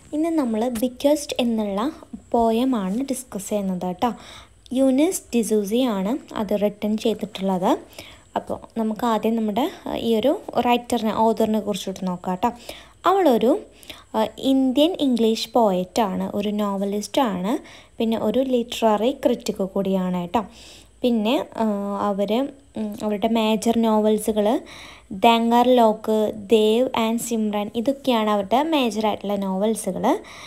ഇന്ന് നമ്മൾ ബിക്കസ്റ്റ് എന്നുള്ള പോയമാണ് ഡിസ്കസ് ചെയ്യുന്നത് കേട്ടോ യൂനിസ് ഡിസൂസിയാണ് അത് റിട്ടേൺ ചെയ്തിട്ടുള്ളത് അപ്പോൾ നമുക്ക് ആദ്യം നമ്മുടെ അഹ്, ഈ ഒരു റൈറ്ററിനെ ഓതറിനെ കുറിച്ചിട്ട് നോക്കാം കേട്ടോ അവളൊരു അഹ്, ഇന്ത്യൻ ഇംഗ്ലീഷ് പോയറ്റാണ് ഒരു നോവലിസ്റ്റാണ് പിന്നെ ഒരു ലിറ്റററി ക്രിറ്റിക് കൂടിയാണ് കേട്ടോ പിന്നെ അവർ അവരുടെ മേജർ നോവൽസുകൾ ദാങ്കാർ ലോക്ക് ദേവ് ആൻഡ് സിമ്രൻ ഇതൊക്കെയാണ് അവരുടെ മേജറായിട്ടുള്ള നോവൽസുകൾ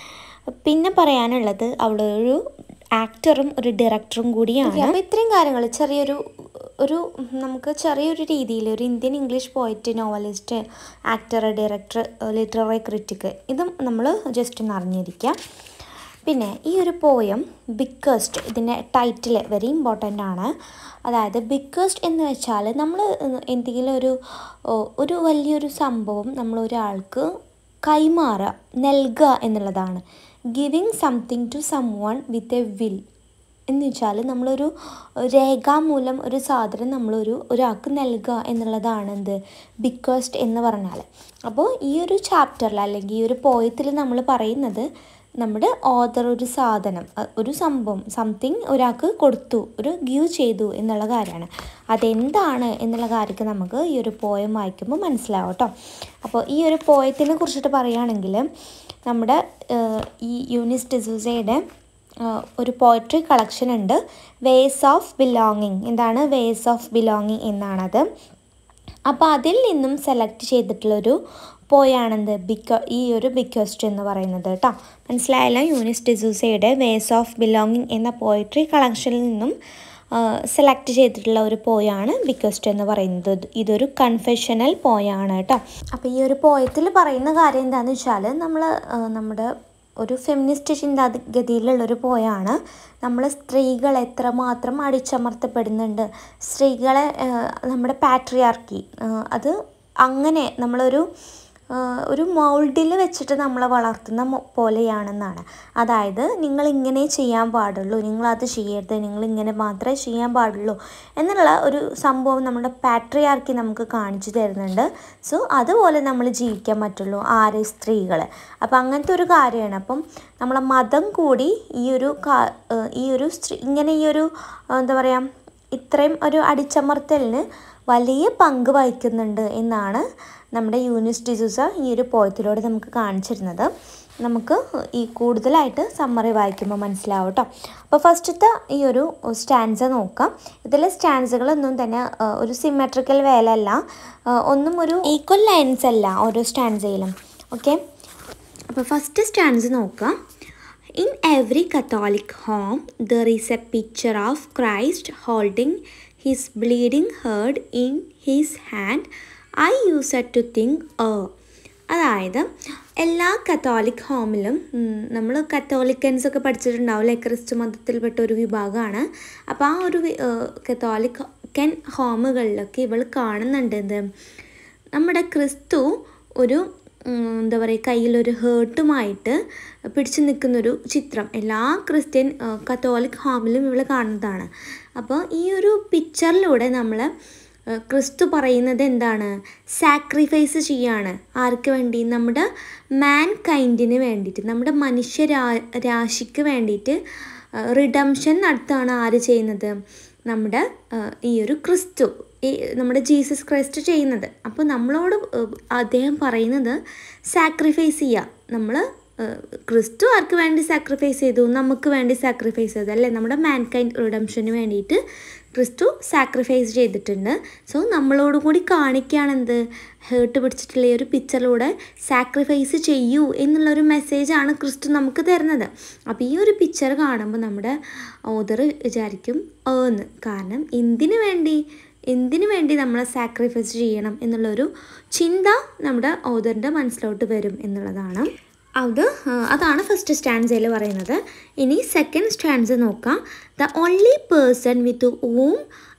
പിന്നെ പറയാനുള്ളത് അവളൊരു ആക്ടറും ഒരു ഡയറക്ടറും കൂടിയാണ് അപ്പോൾ ഇത്രയും കാര്യങ്ങൾ ചെറിയൊരു ഒരു നമുക്ക് ചെറിയൊരു രീതിയിൽ ഒരു Indian English poet novelist actor director literary critic ഇതും നമ്മൾ ജസ്റ്റ് ഒന്ന് അറിഞ്ഞിരിക്കുക പിന്നെ ഈ ഒരു പോയം ബിക്കസ്റ്റ് ഇതിൻ്റെ ടൈറ്റിൽ വെരി ഇമ്പോർട്ടൻ്റ് ആണ് അതായത് ബിക്കസ്റ്റ് എന്ന് വെച്ചാൽ നമ്മൾ എന്തെങ്കിലും ഒരു ഓ, ഒരു വലിയൊരു സംഭവം നമ്മൾ ഒരാൾക്ക് കൈമാറുക നൽകുക എന്നുള്ളതാണ് giving something to someone with a will എന്ന് വെച്ചാൽ നമ്മളൊരു രേഖാമൂലം ഒരു സാധനം നമ്മളൊരു ഒരാൾക്ക് നൽകുക എന്നുള്ളതാണ് എന്ത് ബിക്കോസ്റ്റ് എന്ന് പറഞ്ഞാൽ അപ്പോൾ ഈ ഒരു ചാപ്റ്ററിൽ അല്ലെങ്കിൽ ഈ ഒരു പോയത്തിൽ നമ്മൾ പറയുന്നത് നമ്മുടെ ഓതർ ഒരു സാധനം അ- ഒരു സംഭവം സംതിങ് ഒരാൾക്ക് കൊടുത്തു ഒരു ഗീവ് ചെയ്തു എന്നുള്ള കാര്യമാണ് അതെന്താണ് എന്നുള്ള കാര്യമൊക്കെ നമുക്ക് ഈ ഒരു പോയം വായിക്കുമ്പോൾ മനസ്സിലാവും കേട്ടോ അപ്പോൾ ഈ ഒരു പോയത്തിനെ കുറിച്ചിട്ട് പറയുകയാണെങ്കിൽ നമ്മുടെ ഏഹ്, ഈ യൂനിസ് ഡിസൂസയുടെ ആഹ് ഒരു പോയട്രി കളക്ഷൻ ഉണ്ട് വേസ് ഓഫ് ബിലോങ്ങിങ് എന്താണ് വേസ് ഓഫ് ബിലോങ്ങിങ് എന്നാണത് അപ്പോൾ അതിൽ നിന്നും സെലക്ട് ചെയ്തിട്ടുള്ളൊരു പോയാണെന്ത് ബിക്കോ ഈ ഒരു ബിക്കോസ്റ്റ് എന്ന് പറയുന്നത് കേട്ടോ മനസ്സിലായല്ലോ യൂനിസ് ഡിസൂസയുടെ വേസ് ഓഫ് ബിലോങ്ങിങ് എന്ന പോയട്രി കളക്ഷനിൽ നിന്നും സെലക്ട് ചെയ്തിട്ടുള്ള ഒരു പോയാണ് ബിക്കോസ്റ്റ് എന്ന് പറയുന്നത് ഇത് ഇതൊരു കൺഫെഷണൽ പോയാണ് കേട്ടോ അപ്പോൾ ഈ ഒരു പോയത്തിൽ പറയുന്ന കാര്യം എന്താണെന്ന് വെച്ചാൽ നമ്മൾ നമ്മുടെ ഒരു ഫെമിനിസ്റ്റ് ചിന്താഗതിയിലുള്ളൊരു പോയാണ് നമ്മൾ സ്ത്രീകൾ എത്രമാത്രം അടിച്ചമർത്തപ്പെടുന്നുണ്ട് സ്ത്രീകളെ ആ, നമ്മുടെ പാട്രിയാർക്കി അത് അങ്ങനെ നമ്മളൊരു ആ, ഒരു മൗൾഡിൽ വെച്ചിട്ട് നമ്മളെ വളർത്തുന്ന മൊ- പോലെയാണെന്നാണ് അതായത് നിങ്ങൾ ഇങ്ങനെ ചെയ്യാൻ പാടുള്ളൂ നിങ്ങൾ അത് ചെയ്യരുത് നിങ്ങൾ ഇങ്ങനെ മാത്രമേ ചെയ്യാൻ പാടുള്ളൂ എന്നുള്ള ഒരു സംഭവം നമ്മുടെ പാട്രിയാർക്കി നമുക്ക് കാണിച്ചു തരുന്നുണ്ട് സോ അതുപോലെ നമ്മൾ ജീവിക്കാൻ പറ്റുള്ളൂ ആര് സ്ത്രീകൾ അപ്പം അങ്ങനത്തെ ഒരു കാര്യമാണ് അപ്പം നമ്മളെ മതം കൂടി ഈ ഒരു കാ- ഏഹ് ഈ ഒരു സ്ത്രീ ഇങ്ങനെ ഈ ഒരു ഏഹ് എന്താ പറയുക ഇത്രയും ഒരു അടിച്ചമർത്തലിന് വലിയ പങ്ക് വഹിക്കുന്നുണ്ട് എന്നാണ് നമ്മുടെ യൂനിസ് ഡിസൂസ ഈ ഒരു പോയത്തിലൂടെ നമുക്ക് കാണിച്ചിരുന്നത് നമുക്ക് ഈ കൂടുതലായിട്ട് സമ്മറി വായിക്കുമ്പോൾ മനസ്സിലാവും കേട്ടോ അപ്പോൾ ഫസ്റ്റത്തെ ഈ ഒരു സ്റ്റാൻസ നോക്കാം ഇതിലെ സ്റ്റാൻസുകളൊന്നും തന്നെ ആ, ഒരു സിമെട്രിക്കൽ വേലല്ല ആ, ഒന്നും ഒരു ഈക്വൽ ലൈൻസ് അല്ല ഓരോ സ്റ്റാൻസയിലും ഓക്കെ അപ്പോൾ ഫസ്റ്റ് സ്റ്റാൻസ് നോക്കാം in every Catholic home there is a picture of Christ holding his bleeding heart in his hand I used to think oh അതായത് എല്ലാ കത്തോലിക് ഹോമിലും നമ്മൾ കത്തോലിക്കൻസ് ഒക്കെ പഠിച്ചിട്ടുണ്ടാവില്ലേ ക്രിസ്തു മതത്തിൽപ്പെട്ട ഒരു വിഭാഗമാണ് അപ്പോൾ ആ ഒരു വി- ഏഹ് കത്തോലിക്കൻ ഹോമുകളിലൊക്കെ ഇവൾ കാണുന്നുണ്ട് എന്ത് നമ്മുടെ ക്രിസ്തു ഒരു ഉം, എന്താ പറയുക കയ്യിലൊരു ഹേർട്ടുമായിട്ട് പിടിച്ചു നിൽക്കുന്നൊരു ചിത്രം എല്ലാ ക്രിസ്ത്യൻ ആ, കത്തോലിക് ഹോമിലും ഇവൾ കാണുന്നതാണ് അപ്പോൾ ഈ ഒരു പിക്ചറിലൂടെ നമ്മൾ ആ, ക്രിസ്തു പറയുന്നത് എന്താണ് സാക്രിഫൈസ് ചെയ്യാണ് ആർക്ക് വേണ്ടി നമ്മുടെ മാൻ കൈൻഡിന് വേണ്ടിയിട്ട് നമ്മുടെ മനുഷ്യ രാ രാശിക്ക് വേണ്ടിയിട്ട് റിഡംഷൻ നടത്തുകയാണ് ആര് ചെയ്യുന്നത് നമ്മുടെ ആ, ഈ ഒരു ക്രിസ്തു ഈ നമ്മുടെ ജീസസ് ക്രൈസ്റ്റ് ചെയ്യുന്നത് അപ്പോൾ നമ്മളോട് ഏഹ്, അദ്ദേഹം പറയുന്നത് സാക്രിഫൈസ് ചെയ്യുക നമ്മൾ ക്രിസ്തു ആർക്ക് വേണ്ടി സാക്രിഫൈസ് ചെയ്തു നമുക്ക് വേണ്ടി സാക്രിഫൈസ് ചെയ്തു അല്ലേ നമ്മുടെ മാൻകൈൻഡ് റിഡംഷന് വേണ്ടിയിട്ട് ക്രിസ്തു സാക്രിഫൈസ് ചെയ്തിട്ടുണ്ട് സോ നമ്മളോട് കൂടി കാണിക്കുകയാണ് എന്ത് ഹേർട്ട് പിടിച്ചിട്ടുള്ള ഈ ഒരു പിക്ചറിലൂടെ സാക്രിഫൈസ് ചെയ്യൂ എന്നുള്ളൊരു മെസ്സേജാണ് ക്രിസ്തു നമുക്ക് തരുന്നത് അപ്പോൾ ഈ ഒരു പിക്ചർ കാണുമ്പോൾ നമ്മുടെ ഓതർ വിചാരിക്കും ഏന്ന് കാരണം എന്തിനു വേണ്ടി എന്തിനു വേണ്ടി നമ്മൾ സാക്രിഫൈസ് ചെയ്യണം എന്നുള്ളൊരു ചിന്ത നമ്മുടെ ഓതറിൻ്റെ മനസ്സിലോട്ട് വരും എന്നുള്ളതാണ് അത് ആ, അതാണ് ഫസ്റ്റ് സ്റ്റാൻസയിൽ പറയുന്നത് ഇനി സെക്കൻഡ് സ്റ്റാൻസ് നോക്കാം the only person with whom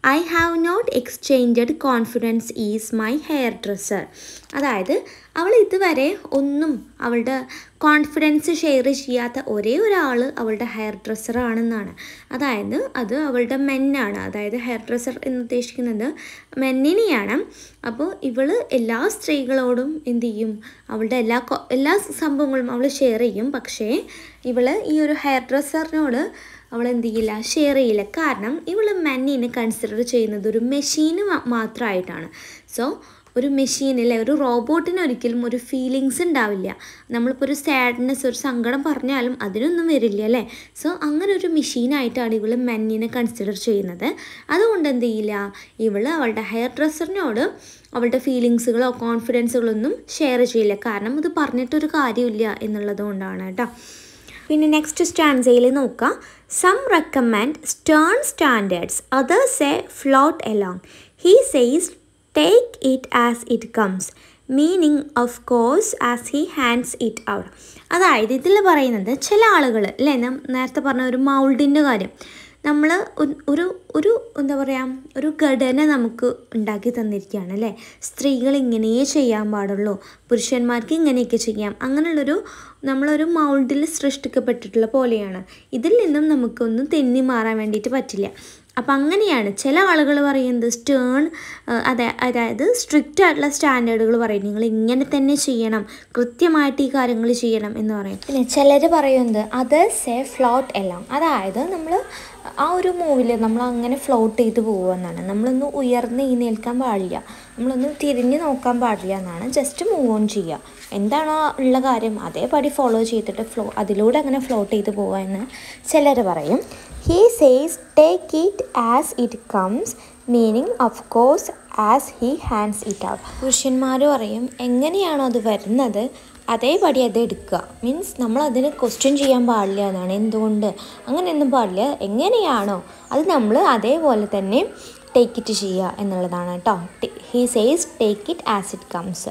I have not exchanged confidence is my hairdresser അതായത് അവൾ ഇതുവരെ ഒന്നും അവളുടെ കോൺഫിഡൻസ് ഷെയർ ചെയ്യാത്ത ഒരേ ഒരാൾ അവളുടെ ഹെയർ ഡ്രസ്സറാണെന്നാണ് അതായത് അത് അവളുടെ മെന്നാണ് അതായത് ഹെയർ ഡ്രസ്സർ എന്ന് ഉദ്ദേശിക്കുന്നത് മെന്നിനെയാണ് അപ്പോൾ ഇവൾ എല്ലാ സ്ത്രീകളോടും എന്ത് ചെയ്യും അവളുടെ എല്ലാ കൊ- എല്ലാ സംഭവങ്ങളും അവൾ ഷെയർ ചെയ്യും പക്ഷേ ഇവൾ ഈ ഒരു ഹെയർ ഡ്രസ്സറിനോട് അവൾ എന്ത് ചെയ്യില്ല ഷെയർ ചെയ്യില്ല കാരണം ഇവൾ മെന്നിനെ കൺസിഡർ ചെയ്യുന്നത് ഒരു മെഷീന് മാത്രമായിട്ടാണ് സോ ഒരു മെഷീനിലെ ഒരു റോബോട്ടിന് ഒരിക്കലും ഒരു ഫീലിങ്സ് ഉണ്ടാവില്ല നമ്മളിപ്പോൾ ഒരു സാഡ്നെസ് ഒരു സങ്കടം പറഞ്ഞാലും അതിനൊന്നും വരില്ല അല്ലേ സോ അങ്ങനെ ഒരു മെഷീനായിട്ടാണ് ഇവൾ മെന്നിനെ കൺസിഡർ ചെയ്യുന്നത് അതുകൊണ്ട് എന്ത് ചെയ്യില്ല ഇവൾ അവളുടെ ഹെയർ ഡ്രസ്സറിനോട് അവളുടെ ഫീലിങ്സുകളോ കോൺഫിഡൻസുകളൊന്നും ഷെയർ ചെയ്യില്ല കാരണം ഇത് പറഞ്ഞിട്ടൊരു കാര്യമില്ല എന്നുള്ളത് കൊണ്ടാണ് കേട്ടോ പിന്നെ നെക്സ്റ്റ് സ്റ്റാൻസയിൽ നോക്കാം some recommend stern standards others a float along he says take it as it comes meaning of course as he hands it out അതായത് ഇതിൽ പറയുന്നത് ചില ആളുകൾ അല്ലേ ഞാൻ നേരത്തെ പറഞ്ഞ ഒരു മൗൾഡിൻ്റെ കാര്യം നമ്മൾ ഒരു ഒരു എന്താ പറയുക ഒരു ഘടന നമുക്ക് ഉണ്ടാക്കി തന്നിരിക്കുകയാണ് അല്ലേ സ്ത്രീകൾ ഇങ്ങനെയേ ചെയ്യാൻ പാടുള്ളൂ പുരുഷന്മാർക്ക് ഇങ്ങനെയൊക്കെ ചെയ്യാം അങ്ങനെയുള്ളൊരു നമ്മളൊരു മൗൾഡിൽ സൃഷ്ടിക്കപ്പെട്ടിട്ടുള്ള പോലെയാണ് ഇതിൽ നിന്നും നമുക്കൊന്നും തെന്നി മാറാൻ വേണ്ടിയിട്ട് പറ്റില്ല അപ്പം അങ്ങനെയാണ് ചില ആളുകൾ പറയുന്നത് സ്റ്റേൺ അതെ അതായത് സ്ട്രിക്റ്റ് ആയിട്ടുള്ള സ്റ്റാൻഡേർഡുകൾ പറയും നിങ്ങൾ ഇങ്ങനെ തന്നെ ചെയ്യണം കൃത്യമായിട്ട് ഈ കാര്യങ്ങൾ ചെയ്യണം എന്ന് പറയും പിന്നെ ചിലർ പറയുന്നത് അത് സേ ഫ്ലോട്ട് എല്ലാം അതായത് നമ്മൾ ആ ഒരു മൂവിൽ നമ്മൾ അങ്ങനെ ഫ്ലോട്ട് ചെയ്ത് പോകുമെന്നാണ് നമ്മളൊന്ന് ഉയർന്ന് എഴുന്നേൽക്കാൻ പാടില്ല നമ്മളൊന്ന് തിരിഞ്ഞ് നോക്കാൻ പാടില്ല എന്നാണ് ജസ്റ്റ് മൂവ് ഓൺ ചെയ്യുക എന്താണോ ഉള്ള കാര്യം അതേപടി ഫോളോ ചെയ്തിട്ട് ഫ്ലോ അതിലൂടെ അങ്ങനെ ഫ്ലോട്ട് ചെയ്ത് പോവുക എന്ന് ചിലർ പറയും he says take it as it comes meaning of course as he hands it out പുരുഷന്മാർ പറയും എങ്ങനെയാണോ അത് വരുന്നത് അതേപടി അത് എടുക്കുക മീൻസ് നമ്മൾ അതിന് ക്വസ്റ്റ്യൻ ചെയ്യാൻ പാടില്ല എന്നാണ് എന്തുകൊണ്ട് അങ്ങനെയൊന്നും പാടില്ല എങ്ങനെയാണോ അത് നമ്മൾ അതേപോലെ തന്നെ ടേക്ക് ഇറ്റ് ചെയ്യുക എന്നുള്ളതാണ് കേട്ടോ he says take it as it comes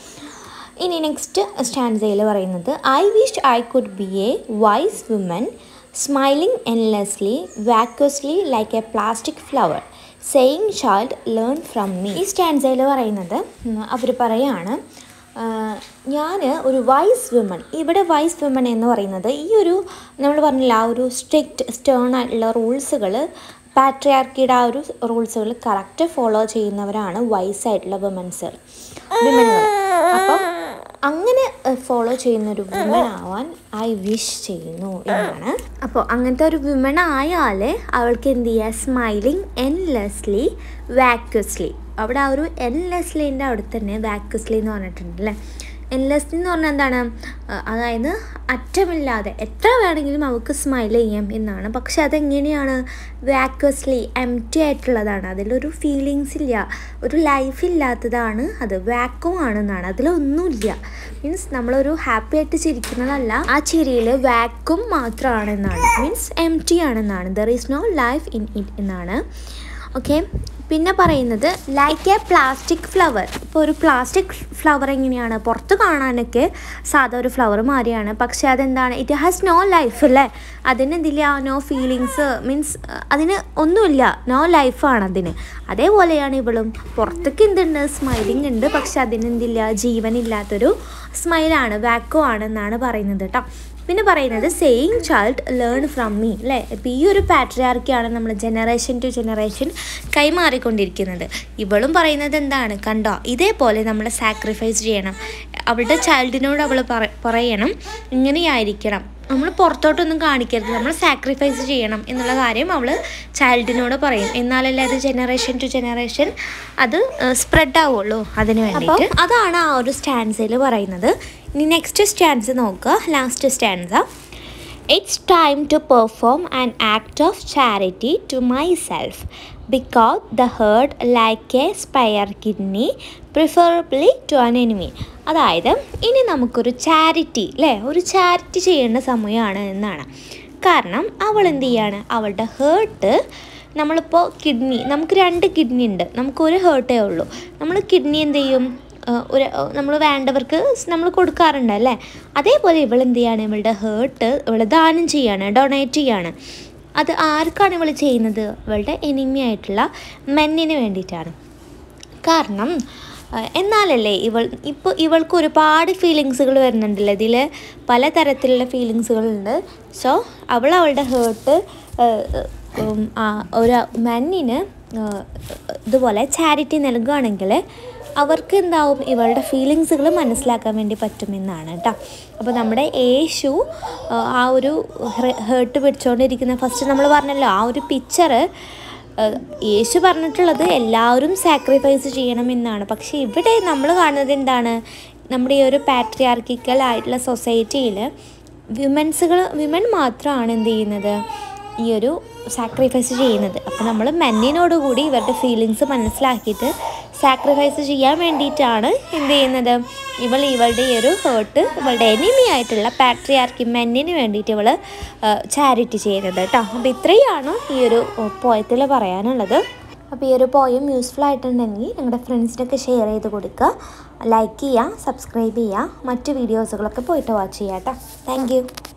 ഇനി നെക്സ്റ്റ് സ്റ്റാൻഡയിൽ പറയുന്നത് I wish I could be a wise woman smiling endlessly vacuously like a plastic flower saying child learn from me ഈ സ്റ്റാൻഡയിൽ പറയുന്നത് അവർ പറയാണ് ഞാൻ ഒരു വൈസ് വിമൺ ഇവിടെ വൈസ് വിമൺ എന്ന് പറയുന്നത് ഈ ഒരു നമ്മൾ പറഞ്ഞില്ല ആ ഒരു സ്ട്രിക്റ്റ് സ്റ്റേൺ ആയിട്ടുള്ള റൂൾസുകൾ പാട്രിയാർക്കിയുടെ ആ ഒരു റൂൾസുകൾ കറക്റ്റ് ഫോളോ ചെയ്യുന്നവരാണ് വൈസായിട്ടുള്ള വിമൻസ് വിമനുകൾ അപ്പം അങ്ങനെ ഫോളോ ചെയ്യുന്ന ഒരു വിമൺ ആവാൻ ഐ വിഷ് ചെയ്യുന്നു എന്നാണ് അപ്പോൾ അങ്ങനത്തെ ഒരു വിമൺ ആയാൽ അവൾക്ക് എന്ത് ചെയ്യുക സ്മൈലിംഗ് എൻലെസ്ലി വാക്വസ്ലി അവിടെ ആ ഒരു എൻലെസ്ലിൻ്റെ അവിടെ തന്നെ വാക്വസ്ലി എന്ന് പറഞ്ഞിട്ടുണ്ട് അല്ലേ എൻലെസ്ലി എന്ന് പറഞ്ഞാൽ എന്താണ് അതായത് അറ്റമില്ലാതെ എത്ര വേണമെങ്കിലും അവൾക്ക് സ്മൈൽ ചെയ്യാം എന്നാണ് പക്ഷെ അതെങ്ങനെയാണ് വാക്വസ്ലി എം ടി ആയിട്ടുള്ളതാണ് അതിലൊരു ഫീലിങ്സ് ഇല്ല ഒരു ലൈഫ് ഇല്ലാത്തതാണ് അത് വാക്വം ആണെന്നാണ് അതിലൊന്നുമില്ല മീൻസ് നമ്മളൊരു ഹാപ്പി ആയിട്ട് ചിരിക്കുന്നതല്ല ആ ചിരിയിൽ വാക്വം മാത്രമാണെന്നാണ് മീൻസ് എം ടി ആണെന്നാണ് there is no life in it എന്നാണ് ഓക്കെ പിന്നെ പറയുന്നത് ലൈക്ക് എ പ്ലാസ്റ്റിക് ഫ്ലവർ ഇപ്പോൾ ഒരു പ്ലാസ്റ്റിക് ഫ്ലവർ എങ്ങനെയാണ് പുറത്ത് കാണാനൊക്കെ സാധാ ഒരു ഫ്ലവർ മാറിയാണ് പക്ഷേ അതെന്താണ് ഇറ്റ് ഹാസ് നോ ലൈഫ് അല്ലേ അതിനെന്തില്ല നോ ഫീലിങ്സ് മീൻസ് അതിന് ഒന്നുമില്ല നോ ലൈഫാണ് അതിന് അതേപോലെയാണ് ഇവളും പുറത്തേക്ക് എന്തുണ്ട് സ്മൈലിംഗ് ഉണ്ട് പക്ഷെ അതിനെന്തില്ല ജീവനില്ലാത്തൊരു സ്മൈലാണ് വാക്കോ ആണെന്നാണ് പറയുന്നത് കേട്ടോ പിന്നെ പറയുന്നത് same child learn from me അല്ലേ ഇപ്പോൾ ഈ ഒരു പാട്രിയാർക്കിയാണ് നമ്മൾ ജനറേഷൻ ടു ജനറേഷൻ കൈമാറിക്കൊണ്ടിരിക്കുന്നത് ഇവളും പറയുന്നത് എന്താണ് കണ്ടോ ഇതേപോലെ നമ്മൾ സാക്രിഫൈസ് ചെയ്യണം അവളുടെ ചൈൽഡിനോട് അവൾ പറയണം ഇങ്ങനെയായിരിക്കണം നമ്മൾ പുറത്തോട്ടൊന്നും കാണിക്കരുത് നമ്മൾ സാക്രിഫൈസ് ചെയ്യണം എന്നുള്ള കാര്യം അവൾ ചൈൽഡിനോട് പറയും എന്നാലല്ലേ അത് ജനറേഷൻ ടു ജനറേഷൻ അത് സ്പ്രെഡ് ആവുള്ളൂ അതിന് വേണ്ടിയിട്ട് അതാണ് ആ ഒരു സ്റ്റാൻസിൽ പറയുന്നത് ഇനി നെക്സ്റ്റ് സ്റ്റാൻസ് നോക്കുക last stanza it's time to perform an act of charity to myself because the heart like a spare kidney preferably to an enemy അതായത് ഇനി നമുക്കൊരു ചാരിറ്റി അല്ലേ ഒരു ചാരിറ്റി ചെയ്യേണ്ട സമയമാണ് എന്നാണ് കാരണം അവൾ എന്ത് ചെയ്യാണ് അവളുടെ ഹേർട്ട് നമ്മളിപ്പോൾ കിഡ്നി നമുക്ക് രണ്ട് കിഡ്നി ഉണ്ട് നമുക്കൊരു ഹേർട്ടേ ഉള്ളൂ നമ്മൾ കിഡ്നി എന്ത് ചെയ്യും ഒരു നമ്മൾ വേണ്ടവർക്ക് നമ്മൾ കൊടുക്കാറുണ്ട് അല്ലേ അതേപോലെ ഇവൾ എന്ത് ചെയ്യാണ് ഇവളുടെ ഹേർട്ട് ഇവൾ ദാനം ചെയ്യാണ് ഡൊണേറ്റ് ചെയ്യാണ് അത് ആർക്കാണ് ഇവൾ ചെയ്യുന്നത് ഇവളുടെ എനിമി ആയിട്ടുള്ള മെന്നിന് വേണ്ടിയിട്ടാണ് കാരണം അഹ് എന്നാലല്ലേ ഇവൾ ഇപ്പോൾ ഇവൾക്ക് ഒരുപാട് ഫീലിങ്സുകൾ വരുന്നുണ്ടല്ലോ ഇതിൽ പലതരത്തിലുള്ള ഫീലിങ്സുകളുണ്ട് സോ അവൾ അവളുടെ ഹേർട്ട് ഒരു മെന്നിന് ഇതുപോലെ ചാരിറ്റി നൽകുകയാണെങ്കിൽ അവർക്ക് എന്താവും ഇവളുടെ ഫീലിങ്സുകൾ മനസ്സിലാക്കാൻ വേണ്ടി പറ്റുമെന്നാണ് കേട്ടോ അപ്പോൾ നമ്മുടെ യേശു ആ, ആ ഒരു ഹേർട്ട് പിടിച്ചുകൊണ്ടിരിക്കുന്ന ഫസ്റ്റ് നമ്മൾ പറഞ്ഞല്ലോ ആ ഒരു പിക്ചറ് ഏഹ് യേശു പറഞ്ഞിട്ടുള്ളത് എല്ലാവരും സാക്രിഫൈസ് ചെയ്യണമെന്നാണ് പക്ഷേ ഇവിടെ നമ്മൾ കാണുന്നത് എന്താണ് നമ്മുടെ ഈ ഒരു പാട്രിയാർക്കിക്കൽ ആയിട്ടുള്ള സൊസൈറ്റിയിൽ വിമൻസുകൾ വിമൻ മാത്രമാണ് എന്ത് ചെയ്യുന്നത് ഈ ഒരു സാക്രിഫൈസ് ചെയ്യുന്നത് അപ്പോൾ നമ്മൾ മെന്നിനോടുകൂടി ഇവരുടെ ഫീലിങ്സ് മനസ്സിലാക്കിയിട്ട് സാക്രിഫൈസ് ചെയ്യാൻ വേണ്ടിയിട്ടാണ് എന്ത് ചെയ്യുന്നത് ഇവൾ ഇവളുടെ ഈ ഒരു ഹേർട്ട് ഇവളുടെ എനിമി ആയിട്ടുള്ള പാട്രിയാർക്കി മെന്നിന് വേണ്ടിയിട്ട് ഇവൾ ചാരിറ്റി ചെയ്യുന്നത് കേട്ടോ അപ്പോൾ ഇത്രയാണ് ഈ ഒരു പോയത്തിൽ പറയാനുള്ളത് അപ്പോൾ ഈ ഒരു പോയം യൂസ്ഫുൾ ആയിട്ടുണ്ടെങ്കിൽ നിങ്ങളുടെ ഫ്രണ്ട്സിനൊക്കെ ഷെയർ ചെയ്ത് കൊടുക്കുക ലൈക്ക് ചെയ്യുക സബ്സ്ക്രൈബ് ചെയ്യുക മറ്റു വീഡിയോസുകളൊക്കെ പോയിട്ട് വാച്ച് ചെയ്യാം കേട്ടോ താങ്ക്